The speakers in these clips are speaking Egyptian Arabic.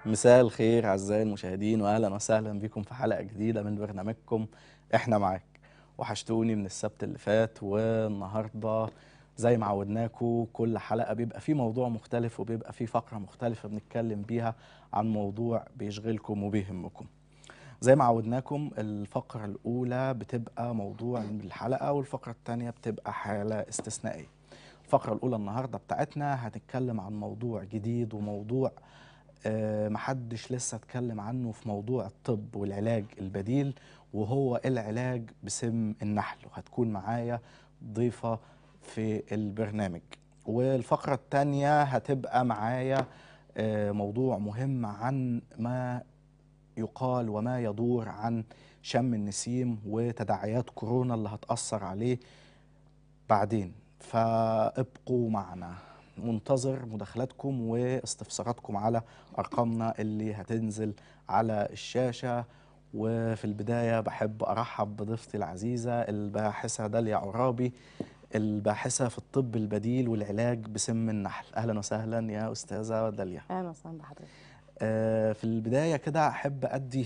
مساء الخير أعزائي المشاهدين وأهلا وسهلا بكم في حلقة جديدة من برنامجكم إحنا معاك وحشتوني من السبت اللي فات والنهاردة زي ما عودناكم كل حلقة بيبقى فيه موضوع مختلف وبيبقى فيه فقرة مختلفة بنتكلم بيها عن موضوع بيشغلكم وبيهمكم زي ما عودناكم الفقرة الأولى بتبقى موضوع من الحلقة والفقرة الثانية بتبقى حالة استثنائية الفقرة الأولى النهاردة بتاعتنا هنتكلم عن موضوع جديد وموضوع آه، محدش لسه اتكلم عنه في موضوع الطب والعلاج البديل وهو العلاج بسم النحل وهتكون معايا ضيفة في البرنامج والفقرة الثانية هتبقى معايا آه، موضوع مهم عن ما يقال وما يدور عن شم النسيم وتداعيات كورونا اللي هتأثر عليه بعدين فابقوا معنا منتظر مداخلاتكم واستفساراتكم على أرقامنا اللي هتنزل على الشاشة وفي البداية بحب أرحب بضيفتي العزيزة الباحثة داليا عرابي الباحثة في الطب البديل والعلاج بسم النحل أهلا وسهلا يا أستاذة داليا اهلا وسهلا بحضرتك آه، في البداية كده أحب أدي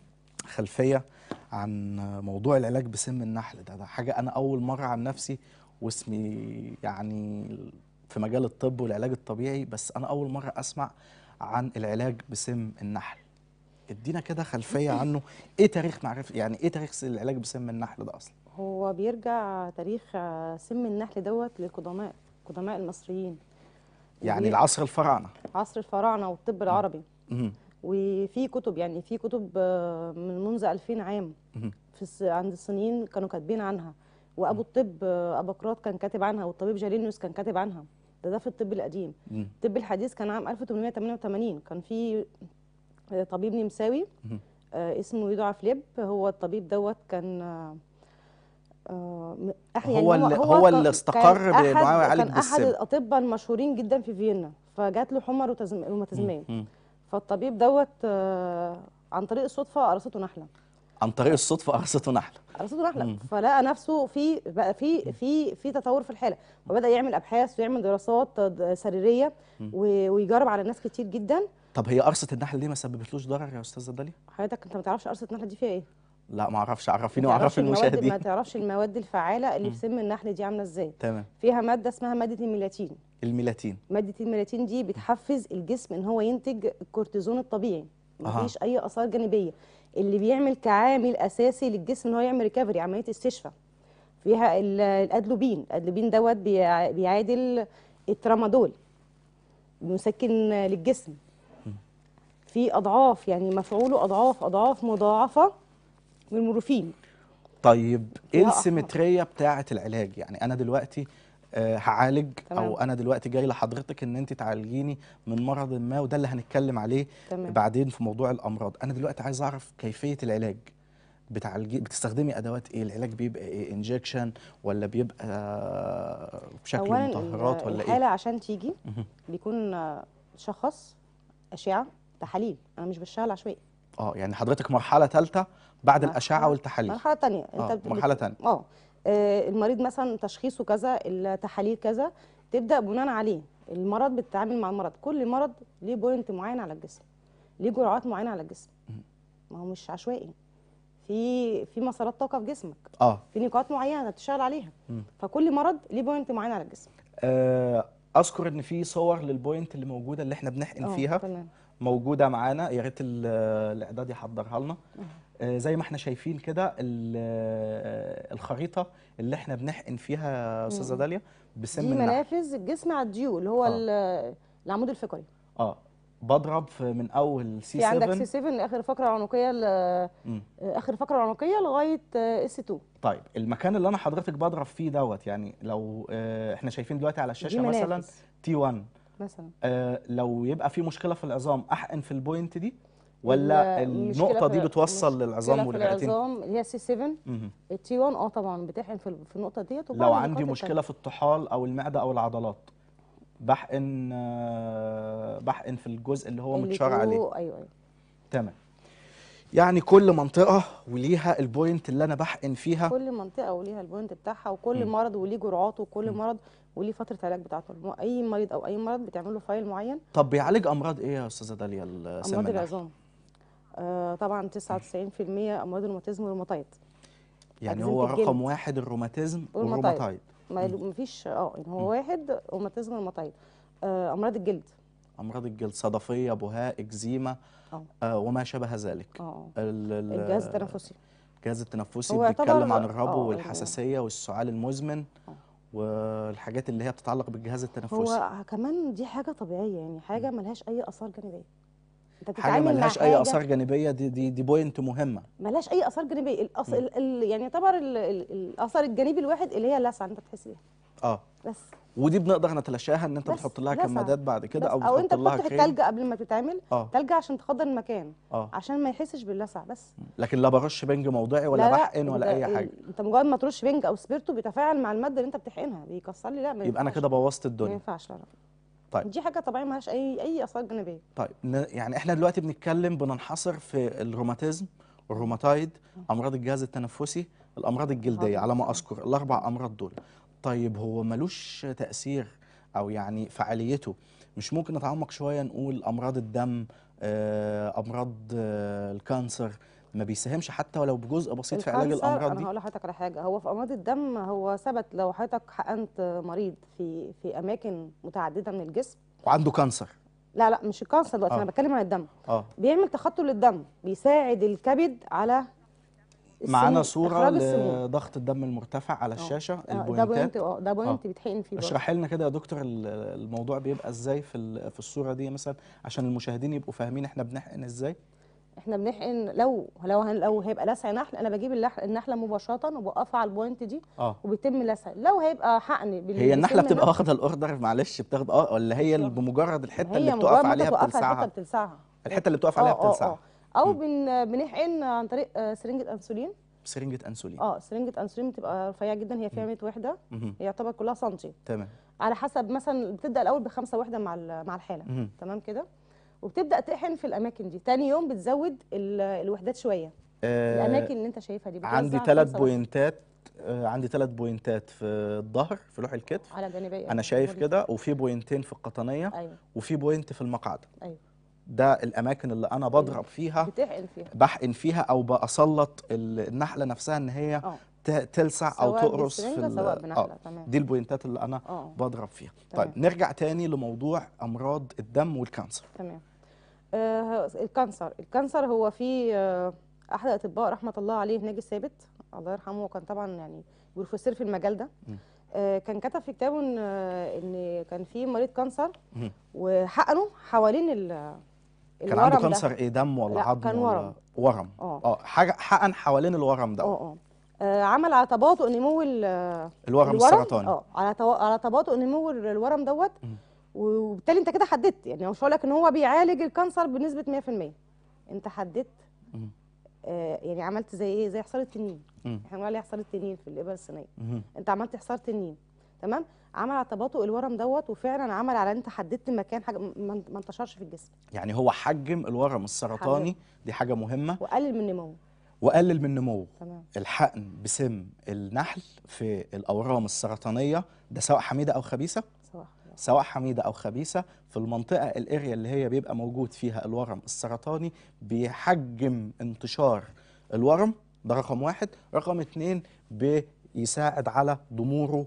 خلفية عن موضوع العلاج بسم النحل ده, ده حاجة أنا أول مرة عن نفسي واسمي يعني في مجال الطب والعلاج الطبيعي بس أنا أول مرة أسمع عن العلاج بسم النحل ادينا كده خلفية عنه ايه تاريخ معرفة يعني ايه تاريخ العلاج بسم النحل ده اصلا هو بيرجع تاريخ آه، سم النحل دوت للقدماء قدماء المصريين يعني وبي- العصر الفراعنة عصر الفراعنه والطب العربي مهم. وفي كتب يعني في كتب آه، من منذ 2000 عام مهم. في الس- عند الصينيين كانوا كاتبين عنها وابو الطب آه، ابقراط كان كاتب عنها والطبيب جالينيوس كان كاتب عنها ده ده في الطب القديم مم. الطب الحديث كان عام 1888 كان في آه، طبيب نمساوي مهم. آه، اسمه يدعى فليب هو الطبيب دوت كان آه، آه، م- أح- هو اللي- هو كان- اللي استقر كان بإنه هو أحد- يعالج كان احد بالسم. الاطباء المشهورين جدا في فيينا فجات له حمى روتازم- روماتيزميه مم. فالطبيب دوت آه، عن طريق الصدفه قرصته نحله عن طريق الصدفة قرصته نحلة قرصته نحله مم. فلقى نفسه في بقى في في في تطور في الحاله وبدا يعمل ابحاث ويعمل دراسات آه، سريريه و- ويجرب على ناس كتير جدا طب هي قرصة النحل دي ما سببتلوش ضرر يا استاذة داليا؟ حضرتك انت ما تعرفش قرصه النحله دي فيها ايه لا ما اعرفش عرفيني ما وعرف تعرفش المواد المشاهدين ما تعرفش المواد الفعاله اللي في سم النحل دي عامله ازاي تمام فيها ماده اسمها ماده الميلاتين الميلاتين ماده الميلاتين دي بتحفز الجسم ان هو ينتج الكورتيزون الطبيعي أها. مفيش اي اثار جانبيه اللي بيعمل كعامل اساسي للجسم ان هو يعمل ريكفري عمليه استشفاء فيها ال- الادلوبين الادلوبين دوت بيع- بيعادل الترامادول مسكن للجسم في اضعاف يعني مفعوله اضعاف اضعاف مضاعفه من المورفين طيب ايه فيها أحمر. السيمترية بتاعة العلاج؟ يعني انا دلوقتي آه هعالج تمام. او انا دلوقتي جاي لحضرتك ان انت تعالجيني من مرض ما وده اللي هنتكلم عليه تمام. بعدين في موضوع الامراض انا دلوقتي عايز اعرف كيفية العلاج بتعالجي بتستخدمي ادوات ايه العلاج بيبقى ايه انجكشن ولا بيبقى آه، بشكل اولا مطهرات ولا الحاله ايه عشان تيجي بيكون آه، شخص اشعه تحاليل انا مش بشتغل عشوائي اه يعني حضرتك مرحلة ثالثة بعد مرحلة- الاشعة والتحاليل مرحله تانية آه، بت- مرحلة بت- تانية. اه آه، المريض مثلا تشخيصه كذا التحاليل كذا تبدا بناء عليه المرض بتتعامل مع المرض كل مرض ليه بوينت معين على الجسم ليه جرعات معينه على الجسم ما هو مش عشوائي في في مسارات طاقه في جسمك اه في نقاط معينه بتشتغل عليها مم. فكل مرض ليه بوينت معين على الجسم آه، اذكر ان في صور للبوينت اللي موجوده اللي احنا بنحقن اه فيها تمام موجوده معانا يا ريت ال- الاعداد يحضرها لنا آه، زي ما احنا شايفين كده ال- آه، الخريطه اللي احنا بنحقن فيها يا استاذه مم. داليا بسم دي النحل منافذ الجسم على الديو اللي هو آه. ال- العمود الفقري اه بضرب في من اول سي في عندك 7 سي 7 اخر فقره العنقيه ل- مم. اخر فقره العنقيه لغايه اس 2 طيب المكان اللي انا حضرتك بضرب فيه دوت يعني لو آه، احنا شايفين دلوقتي على الشاشه دي مثلا منافذ تي 1 مثلا آه، لو يبقى في مشكله في العظام احقن في البوينت دي ولا المشكلة النقطه في دي ال- بتوصل للعظام مشكلة في والرئتين العظام اللي هي سي 7 مهم. التي 1 اه طبعا بتحقن في ال- في النقطه ديت وبعض لو النقاط عندي التانية. مشكله في الطحال او المعده او العضلات بحقن آه، بحقن في الجزء اللي هو اللي متشار عليه فوق، ايوه ايوه تمام يعني كل منطقه وليها البوينت اللي انا بحقن فيها كل منطقه وليها البوينت بتاعها وكل مم. مرض وليه جرعاته وكل مم. مرض وليه فتره علاج بتاعته الم- اي مريض او اي مرض بتعمل له فايل معين طب بيعالج امراض ايه يا استاذه داليا السم امراض النحل؟ العظام آه طبعا 99% امراض الروماتيزم والروماتايد يعني أجهزة هو الجلد. رقم واحد الروماتيزم والروماتايد. والروماتايد ما فيش اه يعني هو واحد روماتيزم والروماتيد آه امراض الجلد امراض الجلد صدفيه بهاء اكزيما اه آه وما شابه ذلك اه ال- ال- الجهاز التنفسي الجهاز التنفسي هو يعتبر- بيتكلم عن آه، الربو آه. والحساسيه والسعال المزمن آه. والحاجات اللي هي بتتعلق بالجهاز التنفسي هو كمان دي حاجه طبيعيه يعني حاجه ملهاش اي اثار جانبيه انت حاجه بتتعامل مع ملهاش اي حاجة اثار جانبيه دي دي دي بوينت مهمه ملهاش اي اثار جانبيه الأص... ال... ال... يعني يعتبر ال... ال... الاثر الجانبي الواحد اللي هي اللسعه اللي انت بتحس بيها اه بس ودي بنقدر نتلاشاها ان انت بس بتحط لها لسعة. كمادات بعد كده بس او او انت بتحط لها بتحط كريم التلج قبل ما تتعمل اه تلج عشان تخدر المكان اه عشان ما يحسش باللسع بس لكن لا برش بنج موضعي ولا لا لا بحقن ولا انت اي ال- حاجه انت مجرد ما ترش بنج او سبيرتو بيتفاعل مع الماده اللي انت بتحقنها بيكسر لي لا ما يبقى انا ينفعش. كده بوظت ما الدنيا ينفعش لا لا طيب. دي حاجه طبيعيه مالهاش اي اي اثار جانبيه طيب ن- يعني احنا دلوقتي بنتكلم بننحصر في الروماتيزم الروماتايد امراض الجهاز التنفسي الامراض الجلديه على ما اذكر الاربع امراض دول طيب هو ملوش تاثير او يعني فعاليته مش ممكن نتعمق شويه نقول امراض الدم آه، امراض آه، الكانسر ما بيساهمش حتى ولو بجزء بسيط في علاج الكانسر، الامراض انا دي هقول لحضرتك على حاجه هو في امراض الدم هو ثبت لو حضرتك حقنت مريض في في اماكن متعدده من الجسم وعنده كانسر لا لا مش الكانسر دلوقتي آه. انا بتكلم عن الدم اه بيعمل تخثر للدم بيساعد الكبد على معانا السموم، صوره إخراج السموم. لضغط الدم المرتفع على الشاشه آه، ده البوينتات بوينت اه ده بوينت بيتحقن فيه برضه. اشرحي لنا كده يا دكتور ال- الموضوع بيبقى ازاي في ال- في الصوره دي مثلا عشان المشاهدين يبقوا فاهمين احنا بنحقن ازاي احنا بنحقن لو لو هن لو هيبقى لسع نحل انا بجيب اللح- النحله مباشره وبوقفها على البوينت دي اه وبيتم لسع لو هيبقى حقن بال- هي النحله بالسن بتبقى ده، واخده الاوردر معلش بتاخد اه ولا هي اللي بالظبط. بمجرد الحته هي اللي مجرد بتقف ما عليها توقفها الحته بتلسعها بتلسعها الحته اللي بتقف عليها اه اه بتلسعها اه او بن بنحقن عن طريق آه، سرنجه انسولين سرنجه انسولين اه سرنجه انسولين بتبقى رفيعه جدا هي فيها 100 وحده مهم. هي يعتبر كلها سنتي تمام على حسب مثلا بتبدا الاول بخمسه وحده مع ال- مع الحاله مهم. تمام كده وبتبدا تحقن في الاماكن دي تاني يوم بتزود ال- الوحدات شويه آه الاماكن اللي انت شايفها دي عندي بتوزع ثلاث خمسة وحدة بوينتات آه عندي ثلاث بوينتات في الظهر في لوح الكتف على جانبيه انا شايف موجودة. كده وفي بوينتين في القطنيه ايوه وفي بوينت في المقعد ايوه ده الاماكن اللي انا بضرب فيها بتحقن فيها بحقن فيها او بسلط ال- النحله نفسها ان هي اه ت- تلسع او سواء تقرص في بالسرنجة ال- سواء آه بنحله تمام دي البوينتات اللي انا اه بضرب فيها تمام. طيب نرجع تاني لموضوع امراض الدم والكانسر تمام آه الكانسر الكانسر هو في آه احد الاطباء رحمه الله عليه ناجي ثابت الله يرحمه وكان طبعا يعني بروفيسور في المجال ده مم. آه كان كتب في كتابه ان آه، ان كان في مريض كانسر مهم. وحقنوا حوالين ال- كان عنده الورم ده. كانسر ايه دم ولا لا، عظم كان ولا ورم. ورم اه اه حاجه حقن حوالين الورم ده اه اه آه، عمل على تباطؤ نمو ال- الورم السرطاني اه على تو... على تباطؤ نمو ال- الورم دوت مم. وبالتالي انت كده حددت يعني مش هقول لك ان هو بيعالج الكانسر بنسبه 100% انت حددت مم. آه يعني عملت زي ايه زي حصار التنين مم. احنا بنقول عليه حصار التنين في الابر الصينيه مهم. انت عملت حصار تنين تمام عمل على تباطؤ الورم دوت وفعلا عمل على انت حددت مكان حاجه ما ما انتشرش في الجسم يعني هو حجم الورم السرطاني دي حاجه مهمه وقلل من نموه وقلل من نموه تمام الحقن بسم النحل في الاورام السرطانيه ده سواء حميده او خبيثه صراحه سواء حميده او خبيثه في المنطقه الاريا اللي هي بيبقى موجود فيها الورم السرطاني بيحجم انتشار الورم ده رقم واحد رقم اتنين بيساعد على ضموره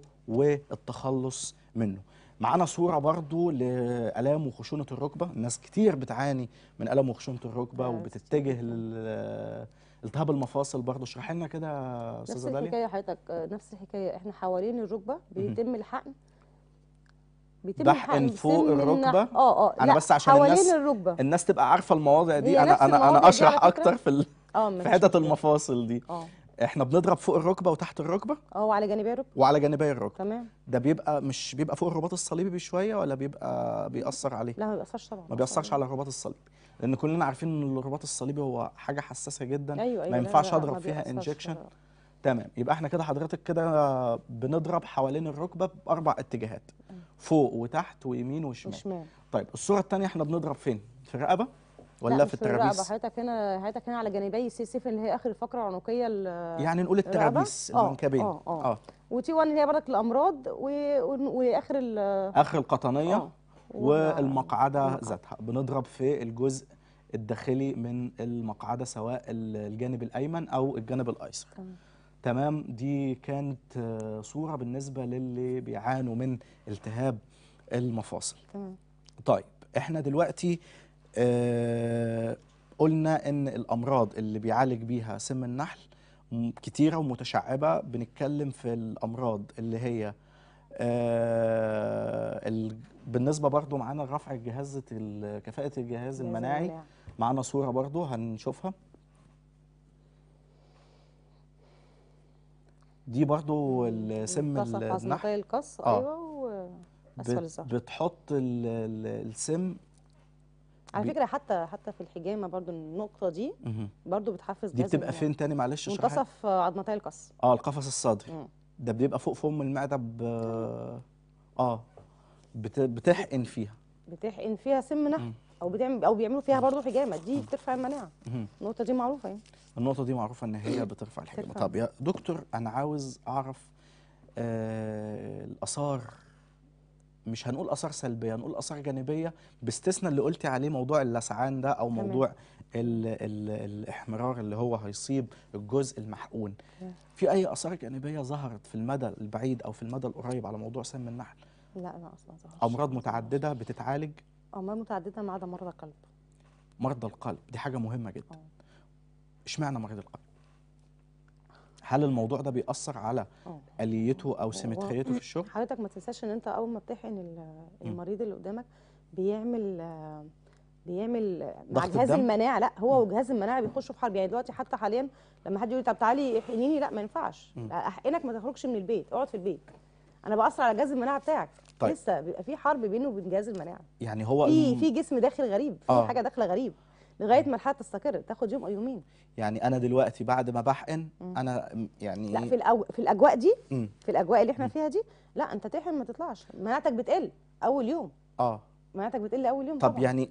والتخلص منه معانا صورة برضو لآلام وخشونة الركبة الناس كتير بتعاني من آلام وخشونة الركبة آه، وبتتجه لل التهاب المفاصل برضو اشرحي لنا كده يا نفس استاذه داليا الحكايه حضرتك آه، نفس الحكايه احنا حوالين الركبه بيتم الحقن بيتم بحقن الحقن فوق بسن الركبة؟ النحل. اه اه أنا لا، بس عشان حوالين الناس- الركبه الناس تبقى عارفه المواضع دي هي انا نفس انا المواضع انا دي اشرح على فكرة. اكتر في ال- اه في مفيش حتت مشكلة. المفاصل دي اه احنا بنضرب فوق الركبه وتحت الركبه اه وعلى جانبي الركبه وعلى جانبي الركبه تمام ده بيبقى مش بيبقى فوق الرباط الصليبي بشويه ولا بيبقى بيأثر عليه لا ما بيأثرش طبعا ما بيأثرش على الرباط الصليبي لان كلنا عارفين ان الرباط الصليبي هو حاجه حساسه جدا ايوه ايوه ما لا، ينفعش لا، لا، اضرب ما فيها بيأثرش، انجكشن لا، لا. تمام يبقى احنا كده حضرتك كده بنضرب حوالين الركبه باربع اتجاهات فوق وتحت ويمين وشمال وشمال طيب الصوره الثانيه احنا بنضرب فين في الرقبه ولا لا في مش في الرقبه الترابيس حضرتك هنا حضرتك هنا على جانبي السي سيف اللي هي اخر الفقره العنقيه ال- يعني نقول الرقبة؟ الترابيس آه، المنكبين آه، آه. اه وتي 1 اللي هي برضك الامراض و... و- واخر ال اخر القطنيه آه. والمقعده المقعدة. ذاتها بنضرب في الجزء الداخلي من المقعده سواء ال- الجانب الايمن او الجانب الايسر تمام. تمام دي كانت آه، صوره بالنسبه للي بيعانوا من التهاب المفاصل تمام طيب احنا دلوقتي آه قلنا ان الامراض اللي بيعالج بيها سم النحل م- كتيره ومتشعبه بنتكلم في الامراض اللي هي آه ال... بالنسبه برضو معانا رفع الجهاز ال- كفاءه الجهاز المناعي معانا صوره برضو هنشوفها دي برضو السم منتصف النحل عظمتي القص آه. ايوه واسفل بت... الظهر بتحط ال... ال- السم على بي- فكره حتى حتى في الحجامه برضو النقطه دي مهم. برضو بتحفز دي جهاز بتبقى المناعة. فين تاني معلش اشرحها منتصف عظمتي القص اه القفص الصدري مم. ده بيبقى فوق فم المعده ب اه بت... بتحقن فيها بتحقن فيها سم نحل مم. او بتعمل او بيعملوا فيها برضو حجامه دي بترفع المناعه مهم. النقطه دي معروفه يعني النقطه دي معروفه ان هي بترفع الحجامه بترفع. طب يا دكتور انا عاوز اعرف آه الاثار مش هنقول اثار سلبيه هنقول اثار جانبيه باستثناء اللي قلتي عليه موضوع اللسعان ده او تمام. موضوع ال ال الاحمرار اللي هو هيصيب الجزء المحقون تمام. في اي اثار جانبيه ظهرت في المدى البعيد او في المدى القريب على موضوع سم النحل لا لا اصلا ظهرش. امراض متعدده بتتعالج امراض متعدده ما عدا مرض القلب مرضى القلب دي حاجه مهمه جدا اه اشمعنى مريض القلب هل الموضوع ده بيأثر على اه آليته أو سيمتريته في الشغل؟ حضرتك ما تنساش ان انت اول ما بتحقن ال- المريض اللي قدامك بيعمل آه، بيعمل آه، مع ضغط جهاز الدم؟ المناعه لا هو وجهاز المناعه بيخشوا في حرب يعني دلوقتي حتى حاليا لما حد يقول لي طب تعالي احقنيني لا ما ينفعش مم. لا، احقنك ما تخرجش من البيت اقعد في البيت انا باثر على جهاز المناعه بتاعك طيب. لسه بيبقى في حرب بينه وبين جهاز المناعه يعني هو في الم- في جسم داخل غريب في آه. حاجه داخله غريب لغايه ما الحاله تستقر تاخد يوم او يومين يعني أنا دلوقتي بعد ما بحقن مم. أنا م- يعني لا في الأو... في الاجواء دي مم. في الاجواء اللي احنا فيها دي لا انت تحقن ما تطلعش مناعتك بتقل اول يوم آه مناعتك بتقل اول يوم طب طبعا. يعني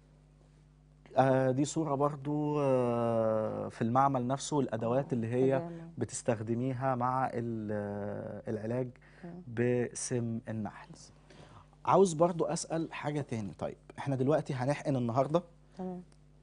آه دي صورة برضو آه في المعمل نفسه الأدوات اللي هي تمام. بتستخدميها مع ال- آه، العلاج تمام. بسم النحل عاوز برضو أسأل حاجة تاني طيب احنا دلوقتي هنحقن النهاردة تمام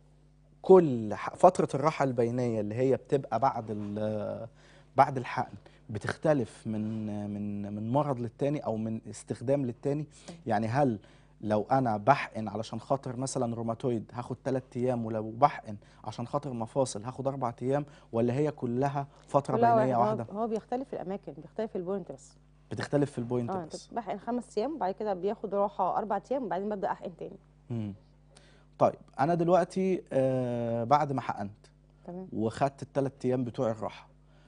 كل ح- فترة الراحة البينية اللي هي بتبقى بعد ال- بعد الحقن بتختلف من من من مرض للتاني او من استخدام للتاني يعني هل لو انا بحقن علشان خاطر مثلا روماتويد هاخد 3 ايام ولو بحقن عشان خاطر مفاصل هاخد 4 ايام ولا هي كلها فترة كلها بينية واحد. واحدة هو, هو بيختلف في الاماكن بيختلف في البوينت بس بتختلف في البوينت اه انت بس بحقن خمس ايام وبعد كده بياخد راحه اربع ايام وبعدين ببدا احقن تاني مم. طيب انا دلوقتي آه بعد ما حقنت تمام وخدت الثلاث ايام بتوع الراحه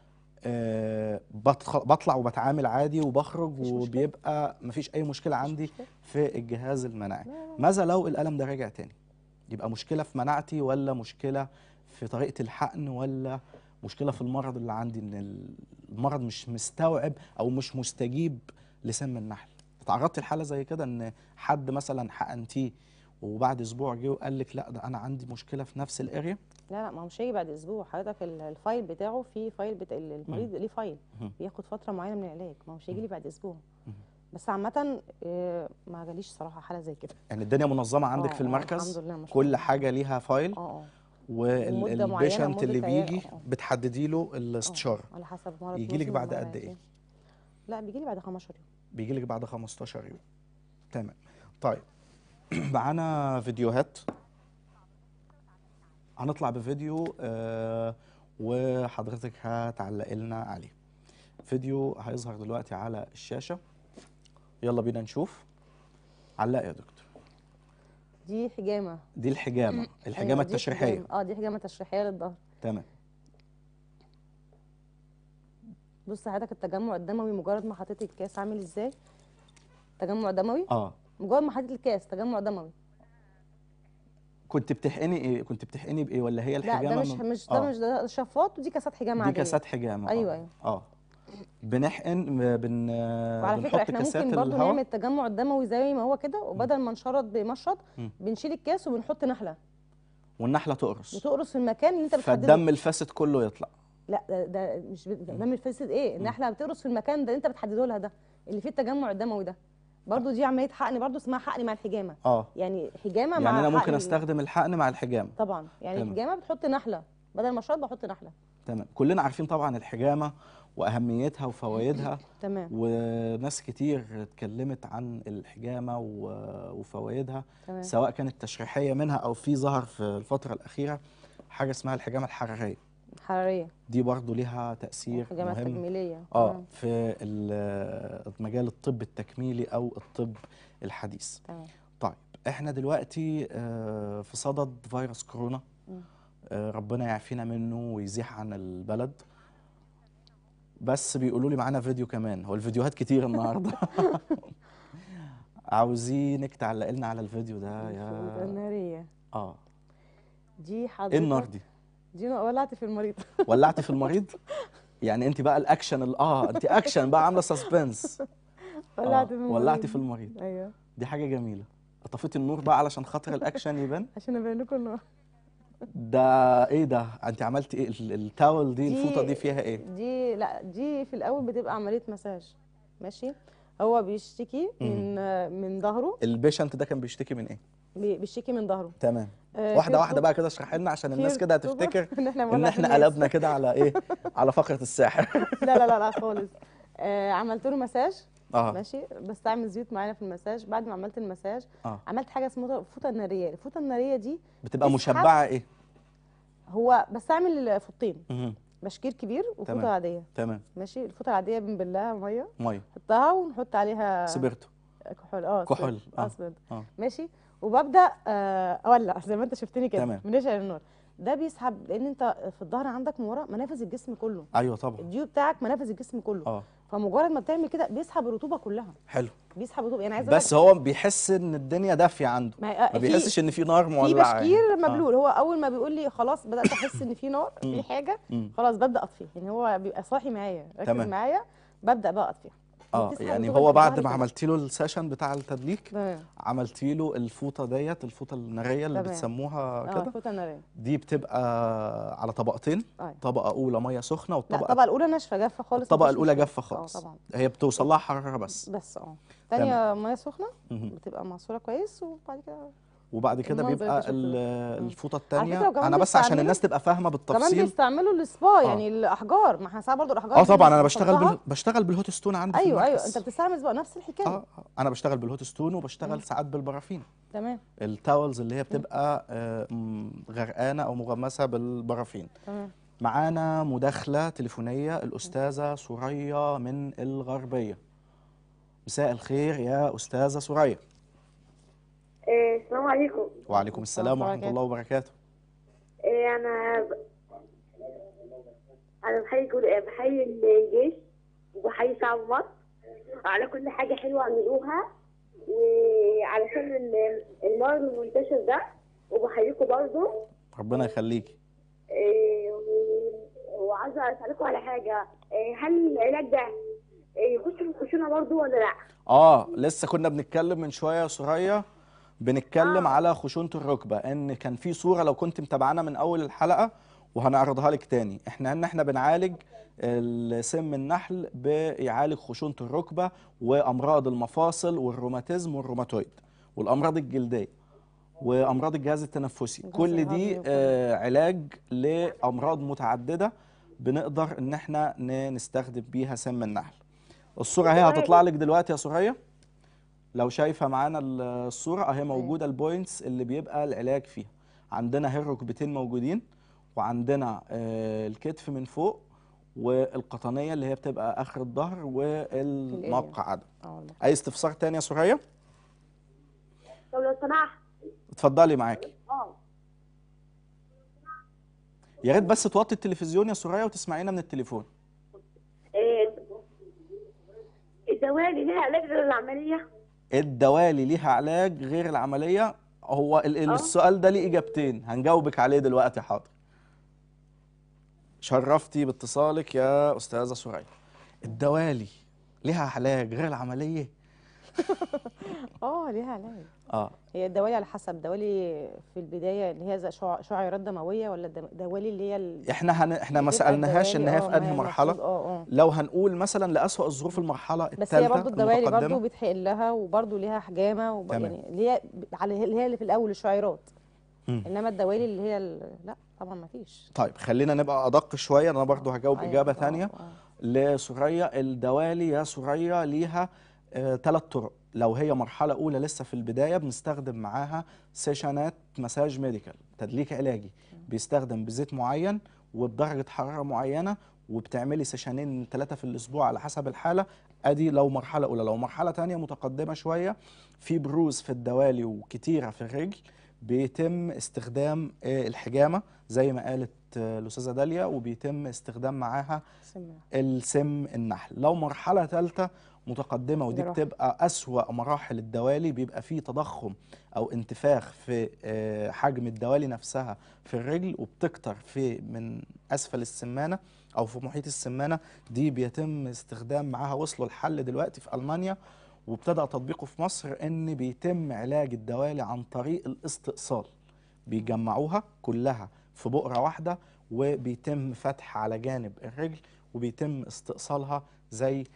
أه بدخل- بطلع وبتعامل عادي وبخرج مفيش مشكلة. وبيبقى مفيش اي مشكله عندي مشكلة. في الجهاز المناعي لا لا ماذا لو الالم ده رجع تاني يبقى مشكله في مناعتي ولا مشكله في طريقه الحقن ولا مشكله في المرض اللي عندي ان المرض مش مستوعب او مش مستجيب لسم النحل اتعرضت لحاله زي كده ان حد مثلا حقنتيه وبعد اسبوع جه وقال لك لا ده انا عندي مشكله في نفس الاريا لا لا ما هو مش هيجي بعد اسبوع حضرتك ال- الفايل بتاعه في فايل بتاع ال- المريض ليه فايل مم. بياخد فتره معينه من العلاج ما هو مش هيجي لي بعد اسبوع مم. بس عامه آه، ما جاليش صراحه حاله زي كده يعني الدنيا منظمه عندك آه، في آه، المركز الحمد لله ما شاء كل الله. حاجه ليها فايل اه اه ومدة معينة، والبيشنت اللي مدة عيا- بيجي آه، آه. بتحددي له آه، الاستشاره على حسب مرض يجي لك مزمن بعد ومرض قد ايه عادي. لا بيجي لي بعد 15 يوم بيجي لك بعد 15 يوم تمام طيب معانا فيديوهات هنطلع بفيديو آه وحضرتك هتعلق لنا عليه فيديو هيظهر دلوقتي على الشاشة يلا بينا نشوف علق يا دكتور دي حجامه دي الحجامة أيوة، الحجامة دي التشريحية حجامة. اه دي حجامه تشريحيه للظهر تمام بص حضرتك التجمع الدموي مجرد ما حطيت الكاس عامل ازاي تجمع دموي اه مجرد ما حطيت الكاس تجمع دموي كنت بتحقني ايه كنت بتحقني بايه ولا هي لا ده الحجامة مش من- مش ده آه. مش ده شفاط ودي كاسات حجامه دي عاديه كاسات حجامة أيوة، اه أيوة. اه بنحقن بن وعلى فكره بنحط احنا كاسات ممكن برضو الهواء نعمل التجمع الدموي زي ما هو كده وبدل ما نشرط بمشرط مم. بنشيل الكاس وبنحط نحله والنحله تقرص بتقرص في المكان اللي انت بتحدده فالدم الفاسد كله يطلع لا ده, ده مش بت- ده من الفاسد ايه النحله بتقرص في المكان ده اللي انت بتحدده لها ده اللي فيه التجمع الدموي ده برضو دي عمليه حقن برضو اسمها حقن مع الحجامه اه يعني حجامه مع يعني انا ممكن حقن- استخدم الحقن مع الحجامه طبعا يعني تمام. الحجامه بتحط نحله بدل ما شرط بحط نحله تمام كلنا عارفين طبعا الحجامه واهميتها وفوائدها تمام وناس كتير اتكلمت عن الحجامه و- وفوائدها تمام سواء كانت تشريحيه منها او في ظهر في الفتره الاخيره حاجه اسمها الحجامه الحراريه حراريه دي برضو ليها تاثير حجامه مهم تجميليه اه تمام. في ال- مجال الطب التكميلي او الطب الحديث تمام طيب احنا دلوقتي آه، في صدد فيروس كورونا مم. آه، ربنا يعافينا منه ويزيح عن البلد بس بيقولوا لي معانا فيديو كمان هو الفيديوهات كتير النهارده عاوزينك تعلق لنا على الفيديو ده الفوطة يا الناريه اه دي حضرتك ايه النار دي دي أنا ولعت في المريض ولعتي في المريض يعني انت بقى الاكشن ال- اه انت اكشن بقى عامله سسبنس ولعت في المريض ولعتي في المريض ايوه دي حاجه جميله طفيتي النور بقى علشان خاطر الاكشن يبان عشان ابين لكم انه ده ايه ده انت عملتي ايه ال- التاول دي دي- الفوطه دي فيها ايه دي لا دي في الاول بتبقى عمليه مساج ماشي هو بيشتكي من من ظهره البيشنت ده كان بيشتكي من ايه بي- بيشتكي من ظهره تمام آه، واحده في واحده بقى كده اشرح لنا عشان في الناس كده رطوبة هتفتكر ان احنا ان مولع في احنا الناس. قلبنا كده على ايه على فقره الساحر لا لا لا لا خالص آه عملت له مساج اه ماشي بستعمل زيوت معانا في المساج بعد ما عملت المساج اه عملت حاجه اسمها الفوطه الناريه الفوطه الناريه دي بتبقى تسحب- مشبعه ايه هو بستعمل فوطين مهم. بشكير كبير تمام. وفوطه عاديه تمام ماشي الفوطه العاديه بنبلها ميه ميه نحطها ونحط عليها سبرتو كحول اه كحول، اه آه. اسود اه ماشي وببدا آه، اولع زي ما انت شفتني كده تمام. بنشعل النار ده بيسحب لان انت في الظهر عندك من ورا منافذ الجسم كله ايوه طبعا الديو بتاعك منافذ الجسم كله اه فمجرد ما بتعمل كده بيسحب الرطوبه كلها حلو بيسحب الرطوبه يعني عايز بس هو بيحس ان الدنيا دافيه عنده ما, ما بيحسش ان في نار في مولعه يعني. بشكير آه. مبلول هو اول ما بيقول لي خلاص بدات احس ان في نار مم. في حاجه مم. خلاص ببدا اطفيه يعني هو بيبقى صاحي معايا راكز تمام. معايا ببدا بقى اطفيها اه بتسحب يعني الرطوبة هو اللي في بعد الظهر ما كده. عملتي له السيشن بتاع التدليك تمام عملتي له الفوطه ديت الفوطه الناريه اللي تمام. بتسموها اه كده الفوطه الناريه دي بتبقى على طبقتين أيوة. طبقه اولى ميه سخنه لا والطبقه الطبقه الاولى ناشفه جافه خالص الطبقه مفيش الاولى مشكلة. جافه اه خالص طبعا هي بتوصل لها حراره بس بس اه تانية ميه سخنه مهم. بتبقى معصوره كويس وبعد كده وبعد كده المنظر بيبقى اللي شفته ال- مم. الفوطه فكرة الثانيه وكمان انا بس عشان بيستعملوا- الناس تبقى فاهمه كمان بالتفصيل بيستعملوا السبا يعني الاحجار ما احنا ساعات برضه الاحجار اه دي طبعا انا بشتغل بنحطها. بال... بشتغل بالهوت ستون عندي في ايوه ايوه المركز. انت بتستعمل سبا نفس الحكايه اه آه، انا بشتغل بالهوت ستون وبشتغل ساعات بالبرافين تمام التاولز اللي هي بتبقى آه، م- غرقانه او مغمسه بالبرافين تمام معانا مداخله تليفونيه الاستاذه سوريا من الغربيه مساء الخير يا استاذه سوريا إيه، السلام عليكم وعليكم السلام ورحمه وبركاته. الله وبركاته إيه، انا ب... انا بحيي كل... بحيي الجيش وبحيي شعب مصر على كل حاجه حلوه عملوها وعلشان ال- المرض المنتشر ده وبحييكم برضه ربنا يخليكي إيه، و- وعايزه اسالكم على حاجه إيه، هل العلاج ده إيه، يخش في الخشونه برضه ولا لا؟ اه لسه كنا بنتكلم من شويه يا سوريا بنتكلم آه. على خشونه الركبه ان كان في صوره لو كنت متابعانا من اول الحلقه وهنعرضها لك تاني احنا ان احنا بنعالج سم النحل بيعالج خشونه الركبه وامراض المفاصل والروماتيزم والروماتويد والامراض الجلديه وامراض الجهاز التنفسي الجهاز كل الهضمي دي وكله. آه علاج لامراض متعدده بنقدر ان احنا ن- نستخدم بيها سم النحل الصوره اهي هتطلع لك دلوقتي يا سوريا لو شايفه معانا ال- الصوره اهي موجوده البوينتس اللي بيبقى العلاج فيها عندنا اهي الركبتين موجودين وعندنا آه، الكتف من فوق والقطنيه اللي هي بتبقى اخر الظهر والمقعد اه والله اي استفسار تاني يا سوريا طب لو سمحت اتفضلي معاكي اه يا ريت بس توطي التلفزيون يا سوريا وتسمعينا من التليفون إيه، الدواء اللي ليها علاج غير العمليه الدوالي ليها علاج غير العمليه هو ال- ال- آه. السؤال ده ليه اجابتين هنجاوبك عليه دلوقتي حاضر شرفتي باتصالك يا استاذه سوريا الدوالي ليها علاج غير العمليه اه ليها علاج اه هي الدوالي على حسب دوالي في البدايه اللي هي زي شع- شعيرات دمويه ولا الدم- دوالي اللي هي ال- احنا هن... احنا ما بتبقى سالناهاش ان الدوالي، هي آه، في ما انهي هي مرحله المفروض- اه اه لو هنقول مثلا لأسوأ الظروف المرحله بس هي الثالثه برضو الدوالي برضو المتقدمه بيتحقن لها وبرضو ليها حجامه وب... تمام. يعني اللي هي على اللي هي اللي في الاول الشعيرات مم. انما الدوالي اللي هي ال... لا طبعا ما فيش طيب خلينا نبقى ادق شويه انا برضو هجاوب أيوة، اجابه آه، ثانيه آه. لسوريا الدوالي يا سوريا ليها ثلاث طرق لو هي مرحله اولى لسه في البدايه بنستخدم معاها سيشنات مساج ميديكال تدليك علاجي بيستخدم بزيت معين وبدرجه حراره معينه وبتعملي سيشنين ثلاثه في الاسبوع على حسب الحاله ادي لو مرحله اولى لو مرحله تانية متقدمه شويه في بروز في الدوالي وكتيره في الرجل بيتم استخدام آه، الحجامه زي ما قالت آه، الاستاذه داليا وبيتم استخدام معاها سمع. السم النحل لو مرحلة ثالثة متقدمة ودي جراحة. بتبقى أسوأ مراحل الدوالي بيبقى فيه تضخم أو انتفاخ في آه، حجم الدوالي نفسها في الرجل وبتكتر في من أسفل السمانة أو في محيط السمانة دي بيتم استخدام معاها وصلوا الحل دلوقتي في ألمانيا وابتدأ تطبيقه في مصر إن بيتم علاج الدوالي عن طريق الاستئصال بيجمعوها كلها في بؤرة واحدة وبيتم فتح على جانب الرجل وبيتم استئصالها زي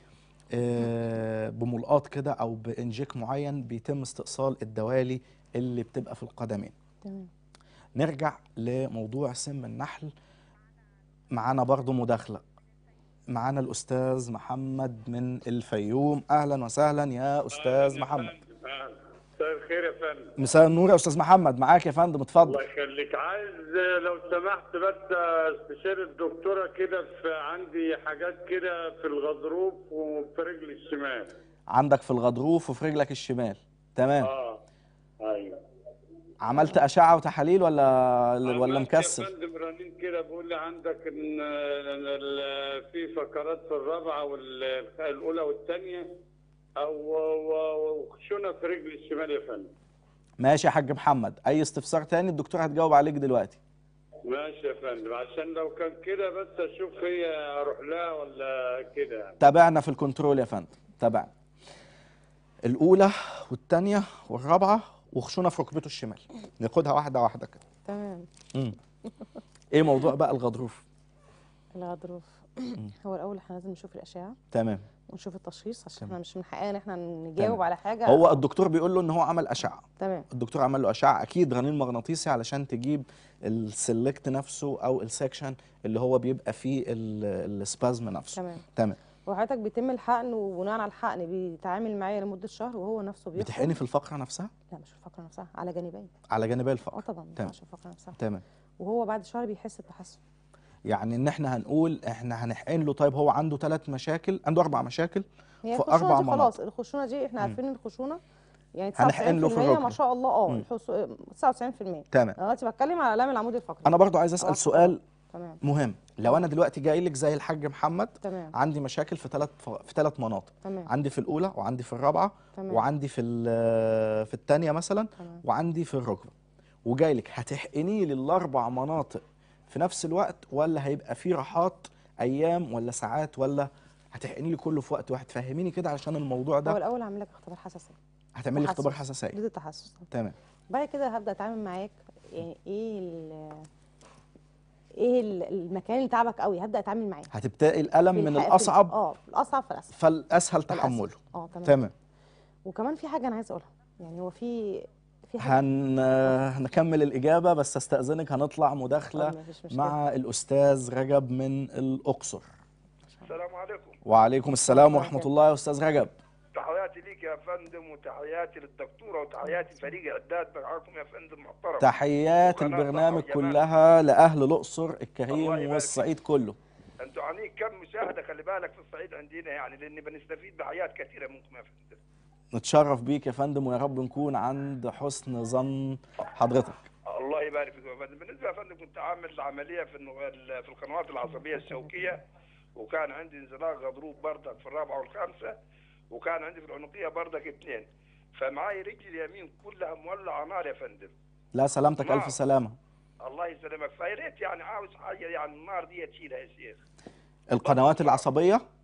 آه، بملقاط كده او بانجيك معين بيتم استئصال الدوالي اللي بتبقى في القدمين تمام نرجع لموضوع سم النحل معانا برضو مداخلة معانا الأستاذ محمد من الفيوم أهلا وسهلا يا أستاذ محمد مساء الخير يا فندم مساء النور يا أستاذ محمد معاك يا فندم اتفضل الله يخليك عايز لو سمحت بس استشير الدكتوره كده في عندي حاجات كده في الغضروف وفي رجلي الشمال عندك في الغضروف وفي رجلك الشمال تمام اه ايوه عملت أشعة وتحاليل ولا ولا عملت مكسل يا فندم رنين كده بيقول لي عندك ان ال- في فقرات في الرابعه والاولى والثانيه او و- وخشونه في رجلي الشمال يا فندم ماشي يا حاج محمد أي استفسار تاني الدكتور هتجاوب عليك دلوقتي ماشي يا فندم عشان لو كان كده بس اشوف هي اروح لها ولا كده يعني تابعنا في الكنترول يا فندم تابعنا الأولى والثانية والرابعة وخشونة في ركبته الشمال ناخدها واحدة واحدة كده تمام مم. إيه موضوع بقى الغضروف الغضروف هو الاول احنا لازم نشوف الاشعه تمام ونشوف التشخيص عشان تمام. احنا مش من حقنا ان احنا نجاوب تمام. على حاجه هو الدكتور بيقول له إن هو عمل أشعة تمام الدكتور عمل له أشعة أكيد رنين مغناطيسي علشان تجيب السلكت نفسه أو السكشن اللي هو بيبقى فيه ال- السبازم نفسه تمام تمام وحضرتك بيتم الحقن وبناء على الحقن بيتعامل معايا لمده شهر وهو نفسه بيخرج بتحقني في الفقرة نفسها لا مش في الفقره نفسها على جانبين على جانبي اه الفقرة طبعا ما تمام. ينفعش في الفقره نفسها تمام وهو بعد شهر بيحس بتحسن يعني ان احنا هنقول احنا هنحقن له طيب هو عنده ثلاث مشاكل عنده اربع مشاكل هي في الخشونه أربع دي مناطق. خلاص الخشونه دي احنا عارفين ان الخشونه يعني 99% هنحقن له في الركبة. ما شاء الله اه مم. الحص- 99% تمام انا دلوقتي بتكلم على الام العمود الفقري انا برضو عايز اسال خلاص. سؤال تمام مهم لو آه. انا دلوقتي جاي لك زي الحاج محمد تمام عندي مشاكل في ثلاث في ثلاث مناطق تمام عندي في الاولى وعندي في الرابعه تمام. وعندي في ال- في الثانيه مثلا تمام وعندي في الركبه وجاي لك هتحقني لي الاربع مناطق في نفس الوقت ولا هيبقى في راحات ايام ولا ساعات ولا هتحقني لي كله في وقت واحد فهميني كده علشان الموضوع هو ده الاول هعمل لك اختبار حساسيه هتعمل لي اختبار تحسس. حساسيه ضد التحسس تمام بعد كده هبدا اتعامل معاك يعني ايه ال ايه ال- المكان اللي تعبك قوي هبدا اتعامل معاه هتبتدي الالم في من الح- في ال- الاصعب اه الاصعب فالاسهل فالاسهل فالأسهل. تحمله اه تمام تمام وكمان في حاجه انا عايزه اقولها يعني هو في في حاجه هن هنكمل الإجابة بس استأذنك هنطلع مداخلة آه، مفيش مشكلة. مع الأستاذ رجب من الأقصر السلام عليكم وعليكم السلام الله ورحمة يبارك. الله يا أستاذ رجب تحياتي ليك يا فندم وتحياتي للدكتوره وتحياتي فريق اعداد معاكم يا فندم محترم تحيات وقناة البرنامج صحة وجمال. كلها لأهل الأقصر الله الكريم يبارك والصعيد كله انتوا عنيك كم مشاهده خلي بالك في الصعيد عندنا يعني لان بنستفيد بحياه كثيره منكم يا فندم نتشرف بيك يا فندم ويا رب نكون عند حسن ظن حضرتك الله يبارك فيك يا فندم بالنسبه يا فندم كنت عامل عمليه في النو- في القنوات العصبيه الشوكيه وكان عندي انزلاق غضروف بردك في الرابعه والخامسه وكان عندي في العنقيه بردك اثنين فمعاي رجلي اليمين كلها مولعه نار يا فندم لا سلامتك نعم. ألف سلامة الله يسلمك فيا ريت يعني عاوز حاجه يعني النار دي تشيلها يا شيخ القنوات العصبية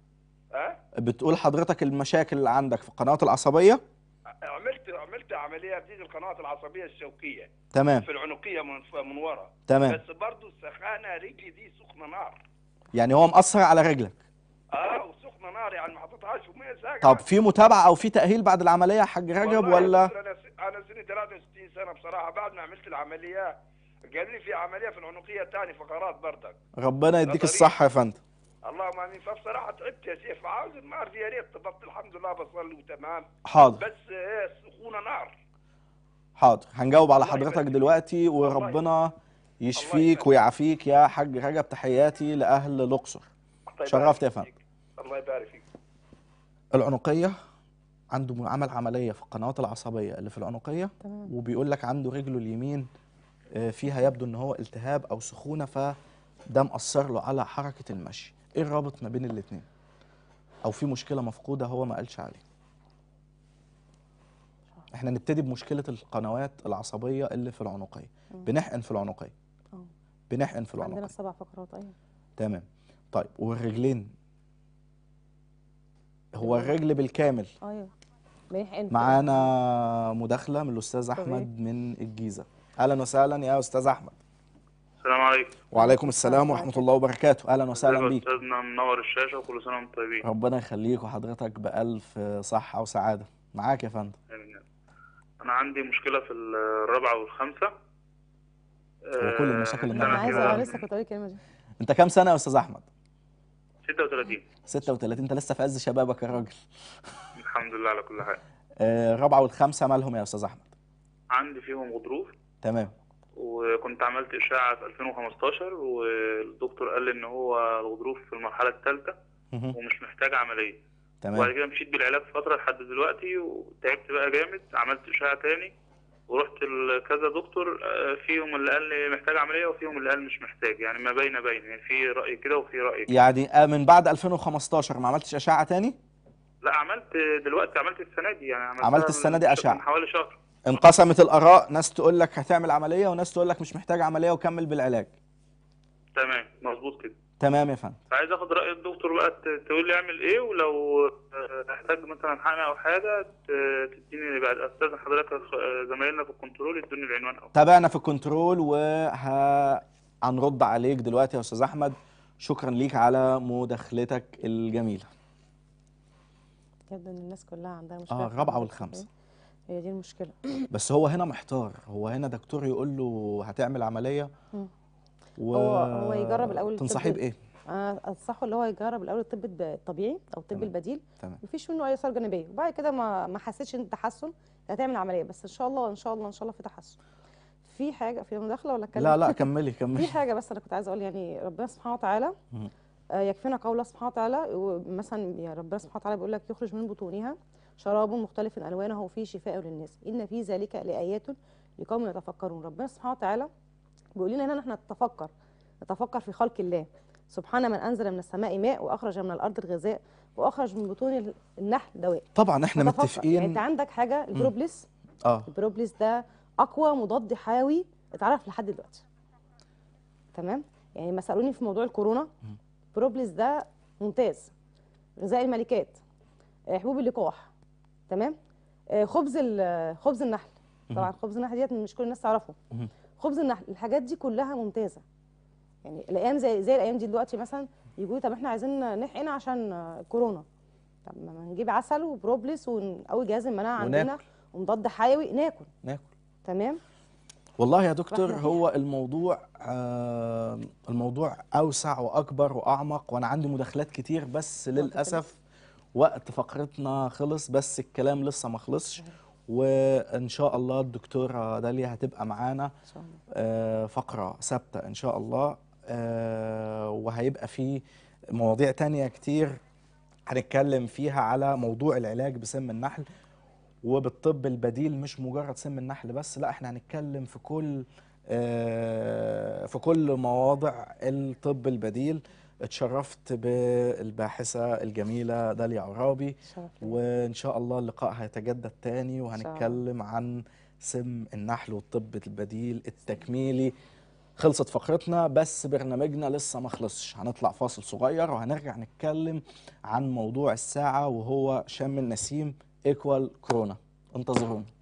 ها بتقول حضرتك المشاكل اللي عندك في القنوات العصبيه عملت عملت عمليه في القنوات العصبيه الشوكيه تمام في العنقيه من من ورا تمام بس برضه السخانه رجلي دي سخنه نار يعني هو مأثر على رجلك اه وسخنه نار يعني ما حطيتهاش في ميه ساقعه طب في متابعه او في تاهيل بعد العمليه يا حاج رجب والله ولا يا دكتور انا س- انا سني 63 سنه بصراحه بعد ما عملت العمليه قال لي في عمليه في العنقيه تاني فقرات بردك ربنا يديك طريق. الصحه يا فندم اللهم امين فبصراحه تعبت يا شيخ فعاوز النار يا ريت طبقت الحمد لله بصلي وتمام حاضر بس ايه سخونه نار حاضر هنجاوب على الله حضرتك يبارك فيك. دلوقتي الله وربنا يشفيك يبارك. ويعافيك يا حاج رجب تحياتي لاهل الاقصر الله شرفت يا يبارك فندم. فيك. الله يبارك فيك العنقيه عنده م- عمل عمليه في القنوات العصبيه اللي في العنقيه تمام وبيقول لك عنده رجله اليمين آه، فيها يبدو ان هو التهاب او سخونه فده مأثر له على حركه المشي ايه الرابط ما بين الاثنين او في مشكله مفقوده هو ما قالش عليها احنا نبتدي بمشكله القنوات العصبيه اللي في العنقيه بنحقن في العنقيه اه بنحقن في عندنا العنقيه سبع فقرات ايوه تمام طيب والرجلين هو الرجل بالكامل ايوه بنحقن في- معانا مداخله من الاستاذ احمد من الجيزه اهلا وسهلا يا استاذ احمد السلام عليكم وعليكم السلام ورحمه الله وبركاته اهلا وسهلا ازيك يا بيك استاذنا منور الشاشه وكل سنه وانتم طيبين ربنا يخليك وحضرتك بألف صحة وسعادة معاك يا فندم آمين. انا عندي مشكله في الرابعه والخامسه هو كل المشاكل اللي لا، انا عندك عايزه كده. انا لسه كنت اقول الكلمه دي انت كام سنة يا استاذ احمد 36 36 انت لسه في عز شبابك يا راجل الحمد لله على كل حال آه، الرابعة والخامسة مالهم يا استاذ احمد عندي فيهم غضروف تمام وكنت عملت اشاعه في 2015 والدكتور قال لي ان هو الغضروف في المرحله الثالثه مهم. ومش محتاج عمليه وبعد تمام كده مشيت بالعلاج فتره لحد دلوقتي وتعبت بقى جامد عملت اشاعه تاني ورحت لكذا دكتور آه، فيهم اللي قال لي محتاج عمليه وفيهم اللي قال مش محتاج يعني ما بين بين يعني في راي كده وفي راي كده. يعني آه، من بعد 2015 ما عملتش أشعة تاني لا عملت دلوقتي عملت السنه دي يعني عملتها عملت من- السنة دي أشعة. من حوالي شهر انقسمت الآراء ناس تقول لك هتعمل عملية وناس تقول لك مش محتاج عملية وكمل بالعلاج تمام مظبوط كده تمام يا فندم عايز اخد راي الدكتور بقى ت- تقول لي اعمل ايه ولو آه، احتاج مثلا حقن او حاجه ت- تديني بعد استاذن حضرتك آه، زمايلنا في الكنترول يدوني العنوان او تابعنا في الكنترول وهنرد عليك دلوقتي يا استاذ احمد شكرا ليك على مداخلتك الجميله بجد ان الناس كلها عندها مشكله اه في الرابعه العنق. والخامسه هي دي المشكله بس هو هنا محتار هو هنا دكتور يقول له هتعمل عمليه مم. و هو- هو يجرب الأول تنصحيه الطب. بايه انا انصحه اللي هو يجرب الاول الطب الب- الطبيعي او الطب تمام. البديل تمام مفيش منه اي اثار جانبيه وبعد كده ما ما حسيتش ان تحسن هتعمل عمليه بس ان شاء الله ان شاء الله ان شاء الله في تحسن في حاجه في مداخله ولا اتكلم لا لا كملي في كملي حاجه بس انا كنت عايزه اقول يعني ربنا سبحانه وتعالى مم. آه، يكفينا قول الله سبحانه وتعالى مثلا يا ربنا سبحانه وتعالى بيقول لك يخرج من بطونها شراب مختلف الوانه وفيه شفاء للناس ان في ذلك لايات لقوم يتفكرون ربنا سبحانه وتعالى بيقول لنا هنا ان احنا نتفكر نتفكر في خلق الله سبحان من انزل من السماء ماء واخرج من الارض الغذاء واخرج من بطون النحل دواء طبعا احنا نتفكر. يعني متفقين انت عندك حاجه البروبليس اه البروبليس ده اقوى مضاد حيوي اتعرف لحد دلوقتي تمام يعني ما سالوني في موضوع الكورونا بروبليس ده ممتاز غذاء الملكات آه، حبوب اللقاح تمام آه، خبز ال- خبز النحل طبعا خبز النحل ديت مش كل الناس تعرفه مهم. خبز النحل الحاجات دي كلها ممتازه يعني الايام زي زي الايام دي دلوقتي مثلا يقولوا طب احنا عايزين نحقن عشان آه، كورونا طب ما نجيب عسل وبروبليس ونقوي جهاز المناعه عندنا وناكل. ومضاد حيوي ناكل ناكل تمام والله يا دكتور فإحنا في هو الموضوع آه الموضوع اوسع واكبر واعمق وانا عندي مداخلات كتير بس للاسف وقت فقرتنا خلص بس الكلام لسه ما خلصش وان شاء الله الدكتوره داليا هتبقى معانا ان شاء الله آه، فقرة ثابتة إن شاء الله آه، وهيبقى في مواضيع تانية كتير هنتكلم فيها على موضوع العلاج بسم النحل وبالطب البديل مش مجرد سم النحل بس لا احنا هنتكلم في كل آه، في كل مواضع الطب البديل اتشرفت بالباحثة الجميلة داليا عرابي شرف ليا. وإن شاء الله اللقاء هيتجدد تاني شاء الله. وهنتكلم عن سم النحل والطب البديل التكميلي خلصت فقرتنا بس برنامجنا لسه ما خلصش هنطلع فاصل صغير وهنرجع نتكلم عن موضوع الساعة وهو شم النسيم ايكوال كورونا انتظرونا